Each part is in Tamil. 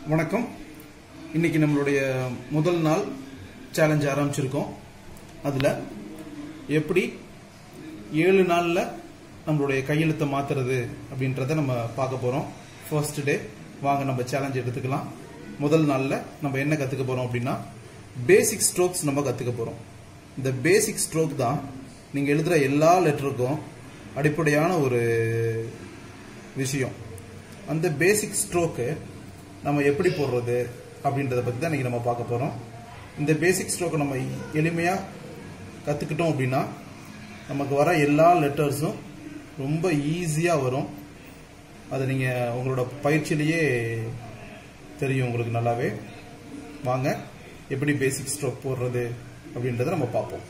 வணக்கம் இன்னைக்கு நம்மளுடைய முதல் நாள் சேலஞ்ச் ஆரம்பிச்சிருக்கோம் அதில் எப்படி ஏழு நாளில் நம்மளுடைய கையெழுத்தை மாத்துறது அப்படின்றத நம்ம பார்க்க போகிறோம் ஃபர்ஸ்ட் டே வாங்க நம்ம சேலஞ்ச் எடுத்துக்கலாம் முதல் நாளில் நம்ம என்ன கற்றுக்க போகிறோம் அப்படின்னா பேசிக் ஸ்ட்ரோக்ஸ் நம்ம கற்றுக்க போகிறோம் இந்த பேசிக் ஸ்ட்ரோக் தான் நீங்கள் எழுதுகிற எல்லா லெட்டருக்கும் அடிப்படையான ஒரு விஷயம் அந்த பேசிக் ஸ்ட்ரோக்கு நம்ம எப்படி போடுறது அப்படின்றத பற்றி தான் இன்னைக்கு நம்ம பார்க்க போகிறோம் இந்த பேசிக் ஸ்ட்ரோக்கை நம்ம எளிமையாக கற்றுக்கிட்டோம் அப்படின்னா நமக்கு வர எல்லா லெட்டர்ஸும் ரொம்ப ஈஸியாக வரும் அதை நீங்கள் உங்களோட பயிற்சியிலேயே தெரியும் உங்களுக்கு நல்லாவே வாங்க எப்படி பேசிக் ஸ்ட்ரோக் போடுறது அப்படின்றத நம்ம பார்ப்போம்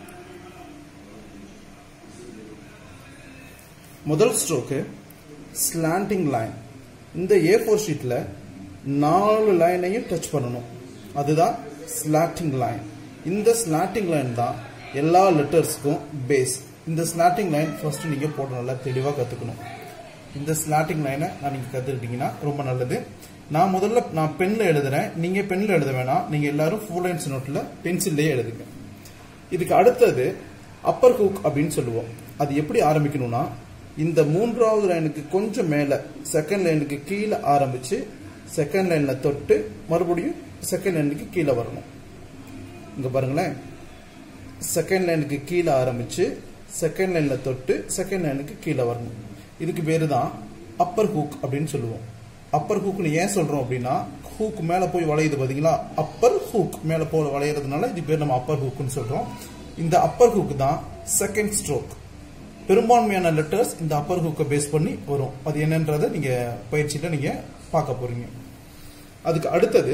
முதல் ஸ்ட்ரோக்கு ஸ்லாண்டிங் லைன் இந்த ஏ ஃபோர் ஷீட்டில் நாலு லைனையும் டச் பண்ணணும் அதுதான் ஸ்லாட்டிங் லைன் இந்த ஸ்லாட்டிங் லைன் தான் எல்லா லெட்டர்ஸ்க்கும் பேஸ் இந்த ஸ்லாட்டிங் லைன் ஃபர்ஸ்ட் நீங்கள் போட்டு நல்லா தெளிவாக கற்றுக்கணும் இந்த ஸ்லாட்டிங் லைனை நான் நீங்கள் கற்றுக்கிட்டீங்கன்னா ரொம்ப நல்லது நான் முதல்ல நான் பென்னில் எழுதுறேன் நீங்கள் பென்னில் எழுத வேணாம் நீங்கள் எல்லாரும் ஃபுல் லைன்ஸ் நோட்டில் பென்சில்லையே எழுதுங்க இதுக்கு அடுத்தது அப்பர் ஹூக் அப்படின்னு சொல்லுவோம் அது எப்படி ஆரம்பிக்கணும்னா இந்த மூன்றாவது லைனுக்கு கொஞ்சம் மேல செகண்ட் லைனுக்கு கீழே ஆரம்பிச்சு செகண்ட் லைன்ல தொட்டு மறுபடியும் செகண்ட் லைனுக்கு கீழே வரணும் இங்க பாருங்களேன் செகண்ட் லைனுக்கு கீழே ஆரம்பிச்சு செகண்ட் லைன்ல தொட்டு செகண்ட் லைனுக்கு கீழே வரணும் இதுக்கு பேரு தான் அப்பர் ஹூக் அப்படின்னு சொல்லுவோம் அப்பர் ஹூக்னு ஏன் சொல்றோம் அப்படின்னா ஹூக் மேல போய் வளையுது பாத்தீங்களா அப்பர் ஹூக் மேல போய் வளையறதுனால இது பேர் நம்ம அப்பர் ஹூக்னு சொல்றோம் இந்த அப்பர் ஹூக் தான் செகண்ட் ஸ்ட்ரோக் பெரும்பான்மையான லெட்டர்ஸ் இந்த அப்பர் ஹூக்கை பேஸ் பண்ணி வரும் அது என்னன்றதை நீங்க பயிற்சியில நீங்க பார்க்க போறீங்க அதுக்கு அடுத்தது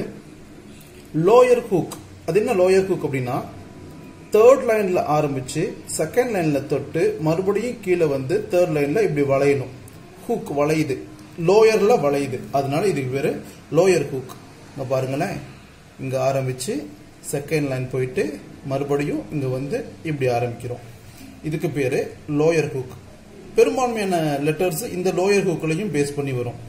லோயர் ஹூக் அது என்ன லோயர் ஹூக் அப்படின்னா தேர்ட் லைன்ல ஆரம்பிச்சு செகண்ட் லைன்ல தொட்டு மறுபடியும் கீழே வந்து தேர்ட் லைன்ல இப்படி வளையணும் ஹூக் வளையுது லோயர்ல வளையுது அதனால இதுக்கு பேரு லோயர் ஹூக் இங்க பாருங்களேன் இங்க ஆரம்பிச்சு செகண்ட் லைன் போயிட்டு மறுபடியும் இங்க வந்து இப்படி ஆரம்பிக்கிறோம் இதுக்கு பேரு லோயர் ஹூக் பெரும்பான்மையான லெட்டர்ஸ் இந்த லோயர் ஹூக்லையும் பேஸ் பண்ணி வரும்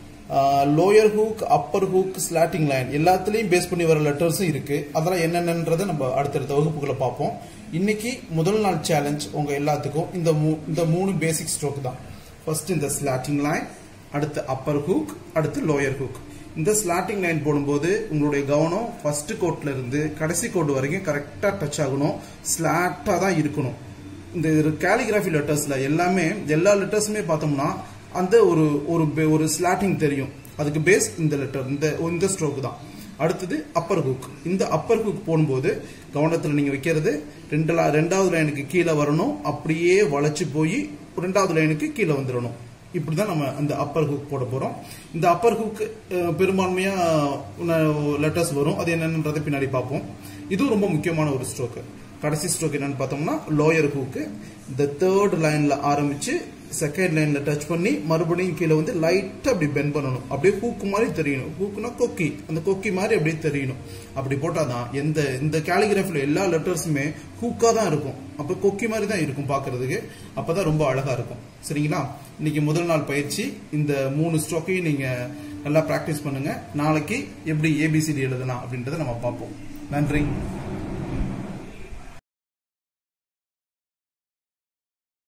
lower hook upper hook slanting line எல்லாத்துலயும் பேஸ் பண்ணி வர லெட்டர்ஸும் இருக்கு அதெல்லாம் என்னென்னன்றதை நம்ம அடுத்தடுத்த வகுப்புகளை பார்ப்போம் இன்னைக்கு முதல் நாள் சேலஞ்ச் உங்க எல்லாத்துக்கும் இந்த மூ- இந்த மூணு பேசிக் ஸ்ட்ரோக் தான் ஃபர்ஸ்ட் இந்த ஸ்லாட்டிங் லைன் அடுத்து அப்பர் ஹூக் அடுத்து லோயர் ஹூக் இந்த ஸ்லாட்டிங் லைன் போடும்போது உங்களுடைய கவனம் ஃபர்ஸ்ட் கோட்ல இருந்து கடைசி கோட் வரைக்கும் கரெக்டா டச் ஆகணும் ஸ்லாட்டா தான் இருக்கணும் இந்த கேலிகிராஃபி லெட்டர்ஸ்ல எல்லாமே எல்லா லெட்டர்ஸுமே பார்த்தோம்னா அந்த ஒரு ஒரு பே- ஒரு ஸ்லாட்டிங் தெரியும் அதுக்கு பேஸ் இந்த லெட்டர் இந்த இந்த ஸ்ட்ரோக் தான் அடுத்தது அப்பர் ஹூக் இந்த அப்பர் ஹூக் போடும்போது கவனத்தில் நீங்க வைக்கிறது ரெண்டு la- ரெண்டாவது லைனுக்கு கீழே வரணும் அப்படியே வளைச்சு போய் ரெண்டாவது லைனுக்கு கீழே வந்துடணும் இப்படிதான் நம்ம அந்த அப்பர் ஹூக் போட போறோம் இந்த அப்பர் ஹூக் பெரும்பான்மையா லெட்டர்ஸ் வரும் அது என்னன்றதை பின்னாடி பார்ப்போம் இதுவும் ரொம்ப முக்கியமான ஒரு ஸ்ட்ரோக் கடைசி ஸ்ட்ரோக் என்னன்னு பார்த்தோம்னா லோயர் ஹூக்கு இந்த தேர்ட் லைன்ல ஆரம்பிச்சு செகண்ட் லைன்ல டச் பண்ணி மறுபடியும் கீழே வந்து லைட்டா அப்படி பெண்ட் பண்ணணும் அப்படியே ஹூக்கு மாதிரி தெரியணும் ஹூக்குனா கொக்கி அந்த கொக்கி மாதிரி அப்படியே தெரியணும் அப்படி போட்டாதான் எந்த இந்த கேலிகிராஃபில எல்லா லெட்டர்ஸுமே ஹூக்கா தான் இருக்கும் அப்ப கொக்கி மாதிரி தான் இருக்கும் பாக்குறதுக்கு அப்பதான் ரொம்ப அழகா இருக்கும் சரிங்களா இன்னைக்கு முதல் நாள் பயிற்சி இந்த மூணு ஸ்ட்ரோக்கையும் நீங்க நல்லா பிராக்டிஸ் பண்ணுங்க நாளைக்கு எப்படி ஏபிசிடி எழுதலாம் அப்படின்றத நம்ம பார்ப்போம் நன்றி